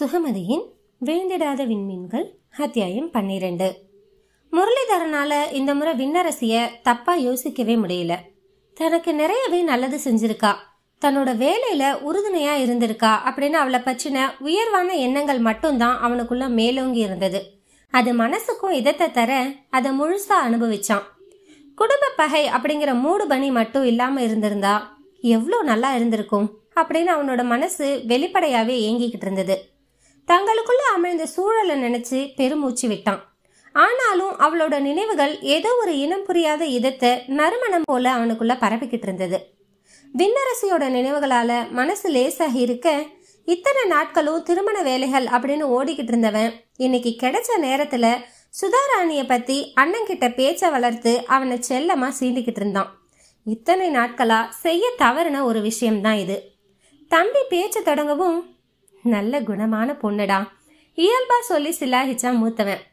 சுகமதியின் விழுந்திடாத விண்மீன்கள் அத்தியாயம் பன்னிரண்டு முரளிதரனால இந்த முறை விண்ணரசிய தப்பா யோசிக்கவே முடியல தனக்கு நிறையவே நல்லது செஞ்சிருக்கா தன்னோட வேலையில உறுதுணையா இருந்திருக்கா அப்படின்னு அவளை பற்றின உயர்வான எண்ணங்கள் மட்டும்தான் அவனுக்குள்ள மேலோங்கி இருந்தது அது மனசுக்கும் இதத்தை தர அதை முழுசா அனுபவிச்சான் குடும்ப பகை அப்படிங்கிற மூடு பனி மட்டும் இல்லாம இருந்திருந்தா எவ்வளோ நல்லா இருந்திருக்கும் அப்படின்னு அவனோட மனசு வெளிப்படையாவே ஏங்கிக்கிட்டு இருந்தது தங்களுக்குள்ள அமிழ்ந்த சூழலை நினைச்சு பெருமூச்சு விட்டான் ஆனாலும் அவளோட நினைவுகள் ஏதோ ஒரு இனம் புரியாத இதத்தை நறுமணம் போல அவனுக்குள்ள பரப்பிக்கிட்டு இருந்தது விண்ணரசியோட நினைவுகளால மனசு லேசாகி இருக்க இத்தனை நாட்களும் திருமண வேலைகள் அப்படின்னு ஓடிக்கிட்டு இருந்தவன் இன்னைக்கு கிடைச்ச நேரத்துல சுதாராணிய பத்தி அண்ணன் கிட்ட பேச்ச வளர்த்து அவனை செல்லமா சீண்டிக்கிட்டு இருந்தான் இத்தனை நாட்களா செய்ய தவறுன ஒரு விஷயம்தான் இது தம்பி பேச்ச தொடங்கவும் நல்ல குணமான பொண்ணுடா இயல்பா சொல்லி சிலாகிச்சான் மூத்தவன்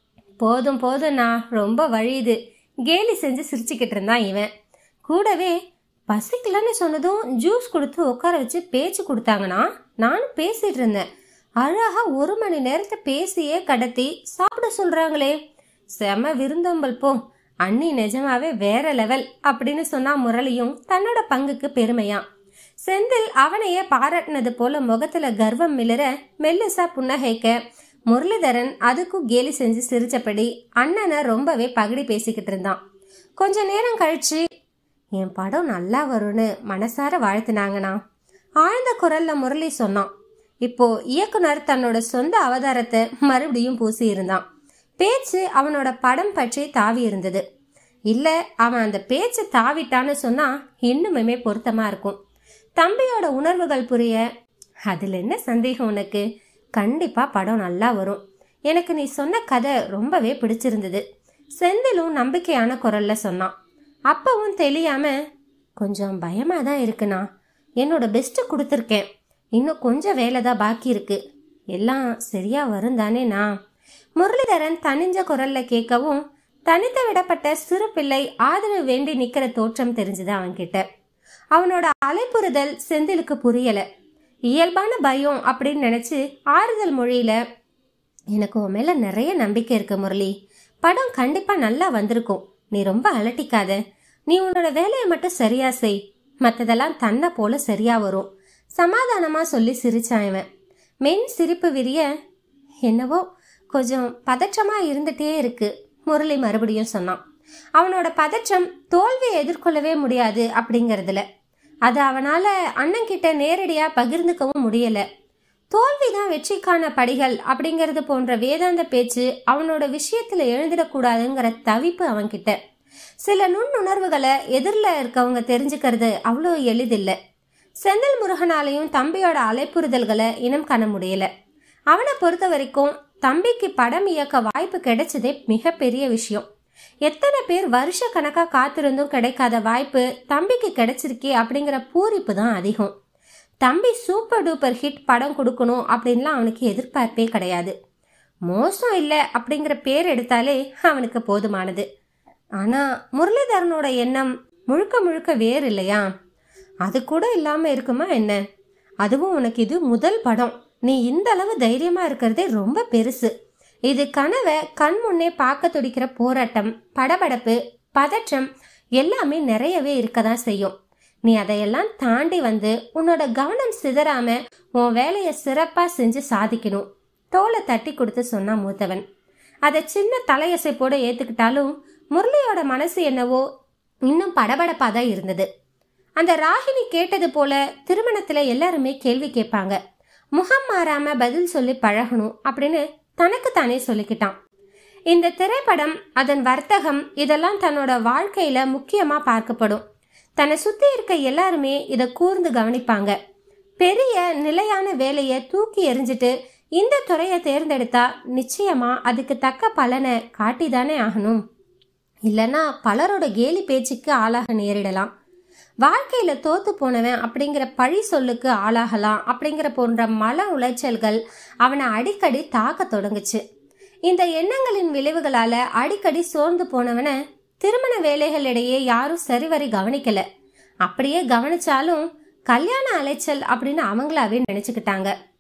போதும் போதும்ண்ணா ரொம்ப வழியுது கேலி செஞ்சு சிரிச்சுக்கிட்டு இருந்தான் இவன் கூடவே பசிக்கலன்னு சொன்னதும் ஜூஸ் கொடுத்து உட்கார வச்சு பேச்சு கொடுத்தாங்கண்ணா நானும் பேசிட்டு இருந்தேன் அழகா ஒரு மணி நேரத்தை பேசியே கடத்தி சாப்பிட சொல்றாங்களே செம விருந்தோம்பல் போ அண்ணி நிஜமாவே வேற லெவல் அப்படின்னு சொன்னா முரளியும் தன்னோட பங்குக்கு பெருமையா செந்தில் அவனையே பாராட்டினது போல முகத்துல கர்வம் மிளற மெல்லிசா புன்னகைக்க முரளிதரன் அதுக்கும் கேலி செஞ்சு சிரிச்சபடி அண்ணனை ரொம்பவே பகடி பேசிக்கிட்டு இருந்தான் கொஞ்ச நேரம் கழிச்சு என் படம் நல்லா வரும்னு மனசார வாழ்த்துனாங்கண்ணா ஆழ்ந்த குரல்ல முரளி சொன்னான் இப்போ இயக்குனர் தன்னோட சொந்த அவதாரத்தை மறுபடியும் பூசி இருந்தான் பேச்சு அவனோட படம் பற்றி தாவி இருந்தது இல்ல அவன் அந்த பேச்சு தாவிட்டான்னு சொன்னா இன்னுமே பொருத்தமா இருக்கும் தம்பியோட உணர்வுகள் புரிய அதுல என்ன சந்தேகம் உனக்கு கண்டிப்பா படம் நல்லா வரும் எனக்கு நீ சொன்ன கதை ரொம்பவே பிடிச்சிருந்தது செந்திலும் நம்பிக்கையான குரல்ல சொன்னான் அப்பவும் தெரியாம கொஞ்சம் பயமா தான் இருக்குண்ணா என்னோட பெஸ்ட் கொடுத்துருக்கேன் இன்னும் கொஞ்சம் வேலை தான் பாக்கி இருக்கு எல்லாம் சரியா வரும் தானேண்ணா முரளிதரன் தனிஞ்ச குரல்ல கேட்கவும் தனித்து விடப்பட்ட சிறு பிள்ளை ஆதரவு வேண்டி நிக்கிற தோற்றம் தெரிஞ்சுது அவன்கிட்ட அவனோட அலைப்புறுதல் செந்திலுக்கு புரியல இயல்பான பயம் அப்படின்னு நினைச்சு ஆறுதல் மொழியில எனக்கு உன் மேல நிறைய நம்பிக்கை இருக்கு முரளி படம் கண்டிப்பா நல்லா வந்திருக்கும் நீ ரொம்ப அலட்டிக்காத நீ உன்னோட வேலையை மட்டும் சரியா செய் மத்ததெல்லாம் தன்னை போல சரியா வரும் சமாதானமா சொல்லி சிரிச்சான் இவன் மென் சிரிப்பு விரிய என்னவோ கொஞ்சம் பதற்றமா இருந்துட்டே இருக்கு முரளி மறுபடியும் சொன்னான் அவனோட பதற்றம் தோல்வியை எதிர்கொள்ளவே முடியாது அப்படிங்கறதுல அது அவனால அண்ணன் கிட்ட நேரடியா பகிர்ந்துக்கவும் முடியல தோல்விதான் வெற்றிக்கான படிகள் அப்படிங்கறது போன்ற வேதாந்த பேச்சு அவனோட விஷயத்துல எழுந்திடக்கூடாதுங்கிற தவிப்பு அவன்கிட்ட சில நுண்ணுணர்வுகளை எதிரில் இருக்கவங்க தெரிஞ்சுக்கிறது அவ்வளோ எளிதில்லை செந்தில் முருகனாலையும் தம்பியோட அலைப்புறுதல்களை இனம் காண முடியல அவனை பொறுத்த வரைக்கும் தம்பிக்கு படம் இயக்க வாய்ப்பு கிடைச்சதே மிகப்பெரிய விஷயம் எத்தனை பேர் வருஷ கணக்கா காத்திருந்தும் கிடைக்காத வாய்ப்பு தம்பிக்கு கிடைச்சிருக்கே அப்படிங்கிற பூரிப்பு தான் அதிகம் தம்பி சூப்பர் டூப்பர் ஹிட் படம் கொடுக்கணும் அப்படின்லாம் அவனுக்கு எதிர்பார்ப்பே கிடையாது மோசம் இல்லை அப்படிங்கிற பேர் எடுத்தாலே அவனுக்கு போதுமானது ஆனா முரளிதரனோட எண்ணம் முழுக்க முழுக்க வேறு இல்லையா அது கூட இல்லாம இருக்குமா என்ன அதுவும் உனக்கு இது முதல் படம் நீ இந்த அளவு தைரியமா இருக்கிறதே ரொம்ப பெருசு இது கனவை கண் முன்னே பார்க்க துடிக்கிற போராட்டம் படபடப்பு பதற்றம் எல்லாமே நிறையவே இருக்கதான் செய்யும் நீ அதையெல்லாம் தாண்டி வந்து உன்னோட கவனம் சிதறாம உன் வேலையை சிறப்பா செஞ்சு சாதிக்கணும் தோலை தட்டி கொடுத்து சொன்னா மூத்தவன் அதை சின்ன தலையசைப்போட ஏத்துக்கிட்டாலும் முரளியோட மனசு என்னவோ இன்னும் படபடப்பா தான் இருந்தது அந்த ராகினி கேட்டது போல திருமணத்துல எல்லாருமே கேள்வி கேட்பாங்க முகம் மாறாம பதில் சொல்லி பழகணும் அப்படின்னு தனக்கு தானே சொல்லிக்கிட்டான் இந்த திரைப்படம் அதன் வர்த்தகம் இதெல்லாம் தன்னோட வாழ்க்கையில முக்கியமா பார்க்கப்படும் தன்னை சுத்தி இருக்க எல்லாருமே இதை கூர்ந்து கவனிப்பாங்க பெரிய நிலையான வேலையை தூக்கி எறிஞ்சிட்டு இந்த துறையை தேர்ந்தெடுத்தா நிச்சயமா அதுக்கு தக்க பலனை காட்டிதானே ஆகணும் இல்லைன்னா பலரோட கேலி பேச்சுக்கு ஆளாக நேரிடலாம் வாழ்க்கையில தோத்து போனவன் அப்படிங்கிற பழி சொல்லுக்கு ஆளாகலாம் அப்படிங்கிற போன்ற மன உளைச்சல்கள் அவனை அடிக்கடி தாக்க தொடங்குச்சு இந்த எண்ணங்களின் விளைவுகளால அடிக்கடி சோர்ந்து போனவனை திருமண வேலைகளிடையே யாரும் சரிவரி கவனிக்கல அப்படியே கவனிச்சாலும் கல்யாண அலைச்சல் அப்படின்னு அவங்களாவே நினைச்சுக்கிட்டாங்க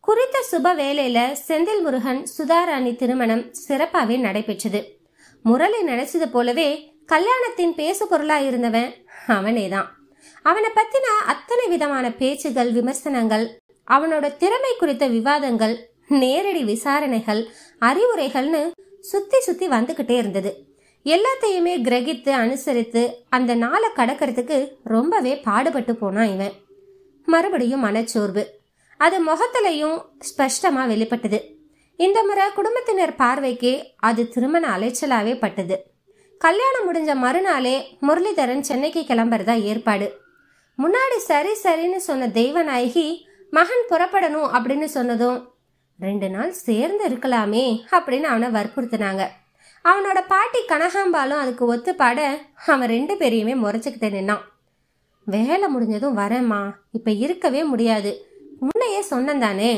குறித்த சுப வேலையில செந்தில் முருகன் சுதாராணி திருமணம் சிறப்பாவே நடைபெற்றது முரளி நினைச்சது போலவே கல்யாணத்தின் பேசு பொருளா இருந்தவன் அவனேதான் அவனை பத்தின அத்தனை விதமான பேச்சுகள் விமர்சனங்கள் அவனோட திறமை குறித்த விவாதங்கள் நேரடி விசாரணைகள் அறிவுரைகள்னு சுத்தி சுத்தி வந்துகிட்டே இருந்தது எல்லாத்தையுமே கிரகித்து அனுசரித்து அந்த நாளை கடக்கிறதுக்கு ரொம்பவே பாடுபட்டு போனான் இவன் மறுபடியும் மனச்சோர்வு அது முகத்திலையும் ஸ்பஷ்டமா வெளிப்பட்டது இந்த முறை குடும்பத்தினர் பார்வைக்கு அது திருமண அலைச்சலாவே பட்டது கல்யாணம் முடிஞ்ச மறுநாளே முரளிதரன் சென்னைக்கு கிளம்புறதா ஏற்பாடு முன்னாடி சரி சரின்னு சொன்ன தெய்வநாயகி மகன் புறப்படணும் அப்படின்னு சொன்னதும் ரெண்டு நாள் சேர்ந்து இருக்கலாமே அப்படின்னு அவனை வற்புறுத்தினாங்க அவனோட பாட்டி கனகாம்பாலும் அதுக்கு ஒத்துப்பாட அவன் ரெண்டு பேரையுமே முறைச்சுக்கிட்டு நின்னான் வேலை முடிஞ்சதும் வரேம்மா இப்ப இருக்கவே முடியாது முன்னையே சொன்னந்தானே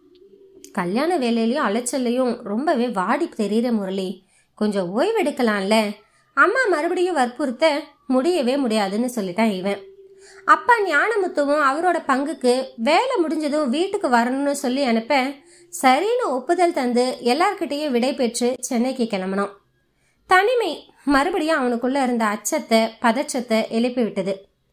கல்யாண வேலையிலயும் அலைச்சல்லையும் ரொம்பவே வாடி தெரியுற முரளி கொஞ்சம் ஓய்வெடுக்கலாம்ல அம்மா மறுபடியும் வற்புறுத்த முடியவே முடியாதுன்னு சொல்லிட்டான் இவன் அப்பா ஞானமுத்துவும் அவரோட பங்குக்கு வேலை முடிஞ்சதும் வீட்டுக்கு வரணும்னு சொல்லி அனுப்ப சரின்னு ஒப்புதல் தந்து எல்லார்கிட்டயும் விடை பெற்று சென்னைக்கு கிளம்பினான் தனிமை மறுபடியும் அவனுக்குள்ள இருந்த அச்சத்தை பதற்றத்தை எழுப்பி விட்டது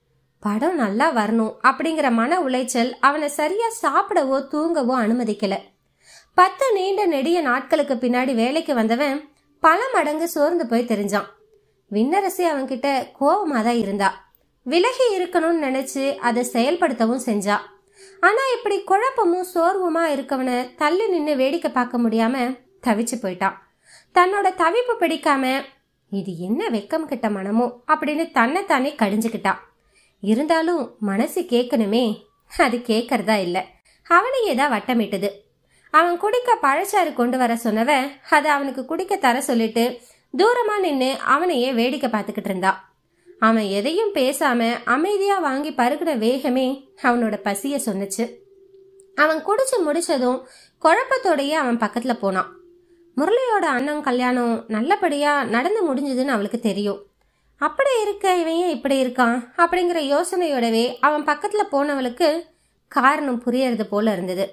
படம் நல்லா வரணும் அப்படிங்கிற மன உளைச்சல் அவனை சரியா சாப்பிடவோ தூங்கவோ அனுமதிக்கல பத்து நீண்ட நெடிய நாட்களுக்கு பின்னாடி வேலைக்கு வந்தவன் பல மடங்கு சோர்ந்து போய் தெரிஞ்சான் விண்ணரசி அவன்கிட்ட கோவமா தான் இருந்தா விலகி இருக்கணும்னு நினைச்சு அதை செயல்படுத்தவும் செஞ்சா ஆனா இப்படி குழப்பமும் சோர்வுமா இருக்கவனை தள்ளி நின்று வேடிக்கை பார்க்க முடியாம தவிச்சு போயிட்டான் தன்னோட தவிப்பு பிடிக்காம இது என்ன வெக்கம் கிட்ட மனமோ அப்படின்னு தன்னைத்தானே கடிஞ்சுக்கிட்டான் இருந்தாலும் மனசு கேட்கணுமே அது கேட்கறதா இல்ல அவனையே தான் வட்டமிட்டது அவன் குடிக்க பழச்சாறு கொண்டு வர சொன்னவ அதை அவனுக்கு குடிக்க தர சொல்லிட்டு தூரமா நின்று அவனையே வேடிக்கை பார்த்துக்கிட்டு இருந்தா அவன் எதையும் பேசாம அமைதியா வாங்கி பருகின வேகமே அவனோட பசிய சொன்னுச்சு அவன் குடிச்சு முடிச்சதும் குழப்பத்தோடயே அவன் பக்கத்துல போனான் முரளியோட அண்ணன் கல்யாணம் நல்லபடியா நடந்து முடிஞ்சதுன்னு அவளுக்கு தெரியும் அப்படி இருக்க இவன் ஏன் இப்படி இருக்கான் அப்படிங்கிற யோசனையோடவே அவன் பக்கத்துல போனவளுக்கு காரணம் புரியறது போல இருந்தது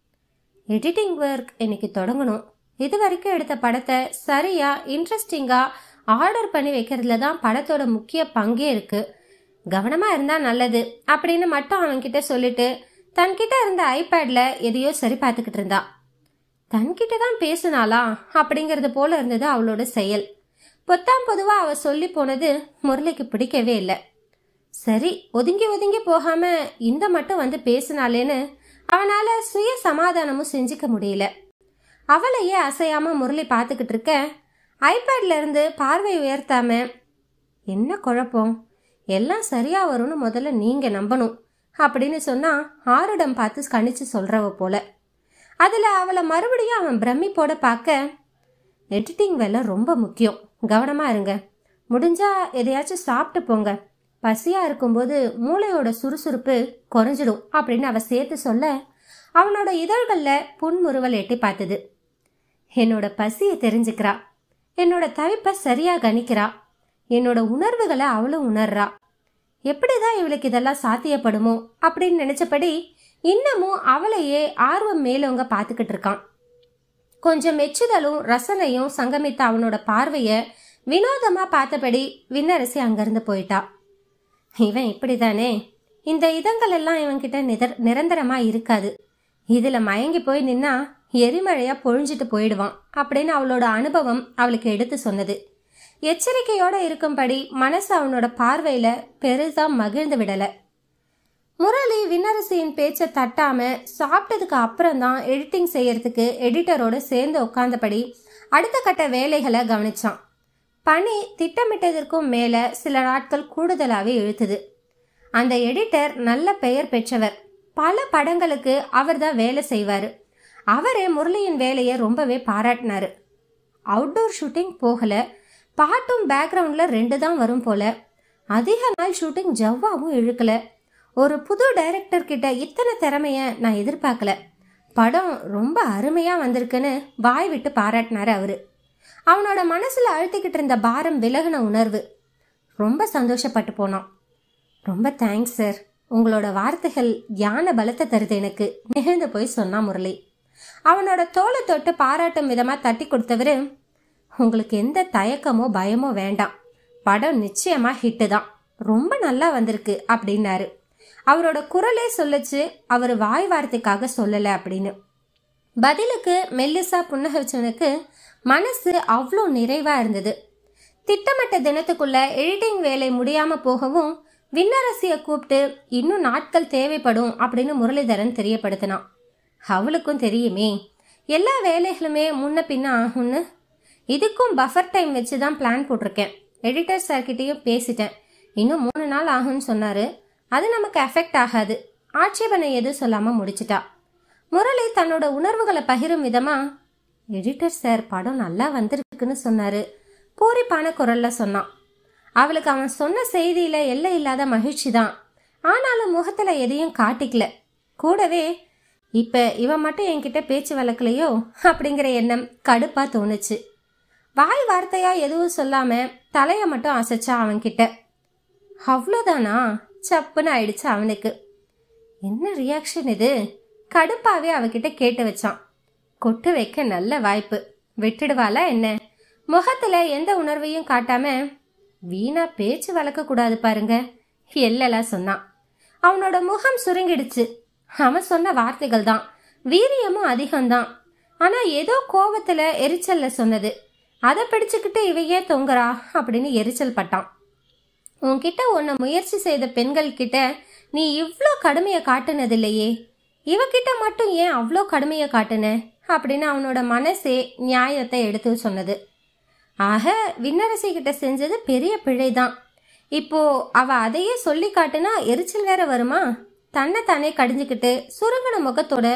எடிட்டிங் ஒர்க் இன்னைக்கு தொடங்கணும் இது வரைக்கும் எடுத்த படத்தை சரியா இன்ட்ரெஸ்டிங்கா ஆர்டர் பண்ணி வைக்கிறதுல தான் படத்தோட முக்கிய பங்கே இருக்கு கவனமா இருந்தா நல்லது அப்படின்னு மட்டும் அவன்கிட்ட சொல்லிட்டு தன்கிட்ட இருந்த ஐபேட்ல எதையோ சரி பார்த்துக்கிட்டு இருந்தா தன்கிட்ட தான் பேசுனாளா அப்படிங்கறது போல இருந்தது அவளோட செயல் பொத்தாம் பொதுவா அவ சொல்லி போனது முரளிக்கு பிடிக்கவே இல்லை சரி ஒதுங்கி ஒதுங்கி போகாம இந்த மட்டும் வந்து பேசினாலேன்னு அவனால சுய சமாதானமும் செஞ்சுக்க முடியல அவளையே அசையாம முரளி பார்த்துக்கிட்டு இருக்க ஐபேட்ல இருந்து பார்வை உயர்த்தாம என்ன குழப்பம் எல்லாம் சரியா வரும்னு முதல்ல நீங்க நம்பணும் அப்படின்னு சொன்னா ஆருடம் பார்த்து கணிச்சு சொல்றவ போல அதுல அவளை மறுபடியும் அவன் பிரமிப்போட பார்க்க எடிட்டிங் வேலை ரொம்ப முக்கியம் கவனமா இருங்க முடிஞ்சா எதையாச்சும் சாப்பிட்டு போங்க பசியா இருக்கும்போது மூளையோட சுறுசுறுப்பு குறைஞ்சிடும் அப்படின்னு அவ சேர்த்து சொல்ல அவனோட இதழ்கள்ல புன்முறுவல் எட்டி பார்த்தது என்னோட பசியை தெரிஞ்சுக்கிறா என்னோட தவிப்பை சரியா கணிக்கிறா என்னோட உணர்வுகளை அவளும் உணர்றா எப்படிதான் இவளுக்கு இதெல்லாம் சாத்தியப்படுமோ அப்படின்னு நினைச்சபடி இன்னமும் அவளையே ஆர்வம் மேலவங்க பார்த்துக்கிட்டு இருக்கான் கொஞ்சம் மெச்சுதலும் ரசனையும் சங்கமித்த அவனோட பார்வைய வினோதமா பார்த்தபடி விண்ணரசி அங்கிருந்து போயிட்டா இவன் இப்படிதானே இந்த இதங்கள் எல்லாம் இவன்கிட்ட நிதர் நிரந்தரமா இருக்காது இதுல மயங்கி போய் நின்னா எரிமழையா பொழிஞ்சிட்டு போயிடுவான் அப்படின்னு அவளோட அனுபவம் அவளுக்கு எடுத்து சொன்னது எச்சரிக்கையோட இருக்கும்படி மனசு அவனோட பார்வையில பெருசா மகிழ்ந்து விடல முரளி விண்ணரசியின் பேச்சை தட்டாம சாப்பிட்டதுக்கு அப்புறம் தான் எடிட்டிங் செய்யறதுக்கு எடிட்டரோட சேர்ந்து உட்கார்ந்தபடி அடுத்த கட்ட வேலைகளை கவனிச்சான் பணி திட்டமிட்டதற்கும் மேல சில நாட்கள் கூடுதலாவே இழுத்துது அந்த எடிட்டர் நல்ல பெயர் பெற்றவர் பல படங்களுக்கு அவர் தான் வேலை செய்வாரு அவரே முரளியின் வேலையை ரொம்பவே பாராட்டினாரு அவுட்டோர் ஷூட்டிங் போகல பாட்டும் பேக்ரவுண்ட்ல ரெண்டு தான் வரும் போல அதிக நாள் ஷூட்டிங் ஜவ்வாவும் இழுக்கல ஒரு புது டைரக்டர் கிட்ட இத்தனை திறமைய நான் எதிர்பார்க்கல படம் ரொம்ப அருமையா வந்திருக்குன்னு வாய் விட்டு பாராட்டினாரு அவரு அவனோட மனசுல அழுத்திக்கிட்டு இருந்த பாரம் விலகின உணர்வு ரொம்ப சந்தோஷப்பட்டு போனான் ரொம்ப தேங்க்ஸ் சார் உங்களோட வார்த்தைகள் யான பலத்தை தருது எனக்கு நிகழ்ந்து போய் சொன்னா முரளி அவனோட தோலை தொட்டு பாராட்டும் விதமா தட்டி கொடுத்தவரு உங்களுக்கு எந்த தயக்கமோ பயமோ வேண்டாம் படம் நிச்சயமா ஹிட்டு தான் ரொம்ப நல்லா வந்திருக்கு அப்படின்னாரு அவரோட குரலே சொல்லுச்சு அவர் வாய் வார்த்தைக்காக சொல்லல அப்படின்னு பதிலுக்கு மெல்லிசா புன்னகச்சவனுக்கு மனசு அவ்வளோ நிறைவா இருந்தது திட்டமிட்ட தினத்துக்குள்ள எடிட்டிங் வேலை முடியாம போகவும் விண்ணரசிய கூப்பிட்டு இன்னும் நாட்கள் தேவைப்படும் அப்படின்னு முரளிதரன் தெரியப்படுத்தினான் அவளுக்கும் தெரியுமே எல்லா வேலைகளுமே முன்ன பின்ன ஆகும்னு இதுக்கும் பஃபர் டைம் வச்சு தான் பிளான் போட்டிருக்கேன் எடிட்டர் சார்கிட்டயும் பேசிட்டேன் இன்னும் மூணு நாள் ஆகும்னு சொன்னாரு அது நமக்கு எஃபெக்ட் ஆகாது ஆட்சேபனை எதுவும் சொல்லாம முடிச்சிட்டா முரளி தன்னோட உணர்வுகளை பகிரும் விதமா எடிட்டர் சார் படம் நல்லா வந்திருக்குன்னு சொன்னாரு பூரிப்பான குரல்ல சொன்னான் அவளுக்கு அவன் சொன்ன செய்தியில எல்லை இல்லாத மகிழ்ச்சி தான் ஆனாலும் முகத்துல எதையும் காட்டிக்கல கூடவே இப்ப இவன் மட்டும் என்கிட்ட பேச்சு வளர்க்கலையோ அப்படிங்கிற எண்ணம் கடுப்பா தோணுச்சு வாய் வார்த்தையா எதுவும் சொல்லாம தலைய மட்டும் அசைச்சா அவன்கிட்ட அவ்வளோதானா சப்புன்னு ஆயிடுச்சு அவனுக்கு என்ன ரியாக்ஷன் இது கடுப்பாவே அவகிட்ட கேட்டு வச்சான் கொட்டு வைக்க நல்ல வாய்ப்பு விட்டுடுவாளா என்ன முகத்துல எந்த உணர்வையும் காட்டாம வீணா பேச்சு வளர்க்க கூடாது பாருங்க எல்லலாம் சொன்னான் அவனோட முகம் சுருங்கிடுச்சு அவன் சொன்ன வார்த்தைகள் தான் வீரியமும் அதிகம்தான் ஆனா ஏதோ கோவத்துல எரிச்சல்ல சொன்னது அதை பிடிச்சுக்கிட்டு இவையே தொங்குறா அப்படின்னு எரிச்சல் பட்டான் உன்கிட்ட உன்னை முயற்சி செய்த பெண்கள் கிட்ட நீ இவ்ளோ கடுமையை காட்டுனதில்லையே இவகிட்ட மட்டும் ஏன் அவ்வளோ கடுமையை காட்டுன அப்படின்னு அவனோட மனசே நியாயத்தை எடுத்து சொன்னது ஆக விண்ணரசி கிட்ட செஞ்சது பெரிய பிழைதான் இப்போ அவ அதையே சொல்லி காட்டுனா எரிச்சல் வேற வருமா தன்னை தானே கடிஞ்சுக்கிட்டு சுருங்கின முகத்தோட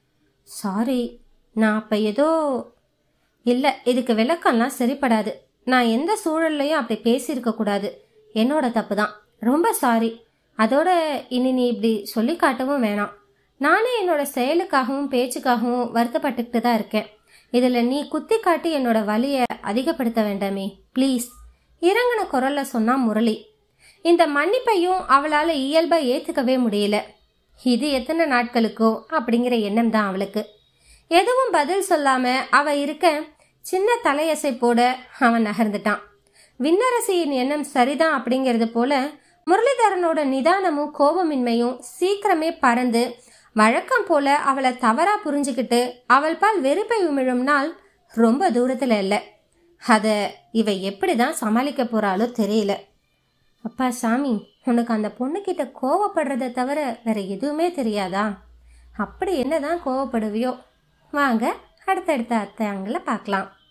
சாரி நான் அப்ப ஏதோ இல்லை இதுக்கு விளக்கம்லாம் சரிப்படாது நான் எந்த சூழல்லையும் அப்படி பேசியிருக்க கூடாது என்னோட தப்பு தான் ரொம்ப சாரி அதோட இனி நீ இப்படி சொல்லி காட்டவும் வேணாம் நானே என்னோட செயலுக்காகவும் பேச்சுக்காகவும் வருத்தப்பட்டுக்கிட்டு தான் இருக்கேன் இதில் நீ குத்தி காட்டி என்னோட வலியை அதிகப்படுத்த வேண்டாமே ப்ளீஸ் இறங்கின குரல்ல சொன்னா முரளி இந்த மன்னிப்பையும் அவளால் இயல்பா ஏற்றுக்கவே முடியல இது எத்தனை நாட்களுக்கோ அப்படிங்கிற எண்ணம் தான் அவளுக்கு எதுவும் பதில் சொல்லாம அவ இருக்க சின்ன தலையசைப்போட அவன் நகர்ந்துட்டான் விண்ணரசியின் எண்ணம் சரிதான் அப்படிங்கிறது போல முரளிதரனோட நிதானமும் கோபமின்மையும் சீக்கிரமே பறந்து வழக்கம் போல அவளை தவறா புரிஞ்சுக்கிட்டு அவள் பால் வெறுப்பை உமிழும் நாள் ரொம்ப தூரத்துல இல்ல அத இவ எப்படிதான் சமாளிக்க போறாளோ தெரியல அப்பா சாமி உனக்கு அந்த பொண்ணுகிட்ட கோவப்படுறத தவிர வேற எதுவுமே தெரியாதா அப்படி என்னதான் கோவப்படுவியோ வாங்க அடுத்தடுத்த அத்தை அங்களை பார்க்கலாம்